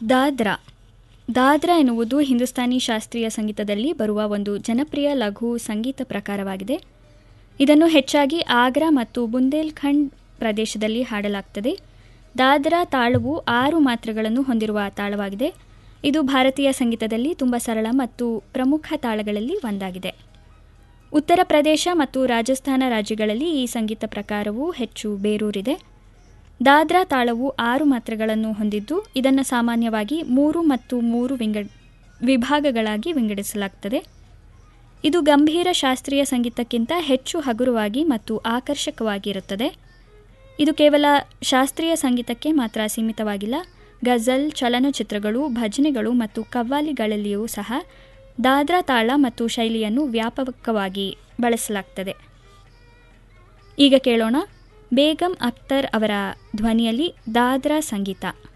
ದಾದ್ರಾ ದಾದ್ರಾ ಎನ್ನುವುದು ಹಿಂದೂಸ್ತಾನಿ ಶಾಸ್ತ್ರೀಯ ಸಂಗೀತದಲ್ಲಿ ಬರುವ ಒಂದು ಜನಪ್ರಿಯ ಲಘು ಸಂಗೀತ ಪ್ರಕಾರವಾಗಿದೆ ಇದನ್ನು ಹೆಚ್ಚಾಗಿ ಆಗ್ರಾ ಮತ್ತು ಬುಂದೇಲ್ಖಂಡ್ ಪ್ರದೇಶದಲ್ಲಿ ಹಾಡಲಾಗ್ತದೆ ದಾದ್ರಾ ತಾಳವು ಆರು ಮಾತ್ರೆಗಳನ್ನು ಹೊಂದಿರುವ ತಾಳವಾಗಿದೆ ಇದು ಭಾರತೀಯ ಸಂಗೀತದಲ್ಲಿ ತುಂಬ ಸರಳ ಮತ್ತು ಪ್ರಮುಖ ತಾಳಗಳಲ್ಲಿ ಒಂದಾಗಿದೆ ಉತ್ತರ ಪ್ರದೇಶ ಮತ್ತು ರಾಜಸ್ಥಾನ ರಾಜ್ಯಗಳಲ್ಲಿ ಈ ಸಂಗೀತ ಪ್ರಕಾರವು ಹೆಚ್ಚು ಬೇರೂರಿದೆ ದಾದ್ರಾ ತಾಳವು ಆರು ಮಾತ್ರೆಗಳನ್ನು ಹೊಂದಿದ್ದು ಇದನ್ನು ಸಾಮಾನ್ಯವಾಗಿ ಮೂರು ಮತ್ತು ಮೂರು ವಿಂಗ ವಿಭಾಗಗಳಾಗಿ ವಿಂಗಡಿಸಲಾಗ್ತದೆ ಇದು ಗಂಭೀರ ಶಾಸ್ತ್ರೀಯ ಸಂಗೀತಕ್ಕಿಂತ ಹೆಚ್ಚು ಹಗುರವಾಗಿ ಮತ್ತು ಆಕರ್ಷಕವಾಗಿರುತ್ತದೆ ಇದು ಕೇವಲ ಶಾಸ್ತ್ರೀಯ ಸಂಗೀತಕ್ಕೆ ಮಾತ್ರ ಸೀಮಿತವಾಗಿಲ್ಲ ಗಜಲ್ ಚಲನಚಿತ್ರಗಳು ಭಜನೆಗಳು ಮತ್ತು ಕವ್ವಾಲಿಗಳಲ್ಲಿಯೂ ಸಹ ದಾದ್ರಾ ತಾಳ ಮತ್ತು ಶೈಲಿಯನ್ನು ವ್ಯಾಪಕವಾಗಿ ಬಳಸಲಾಗ್ತದೆ ಈಗ ಕೇಳೋಣ ಬೇಗಂ ಅಖ್ತರ್ ಅವರ ಧ್ವನಿಯಲ್ಲಿ ದಾದ್ರಾ ಸಂಗೀತ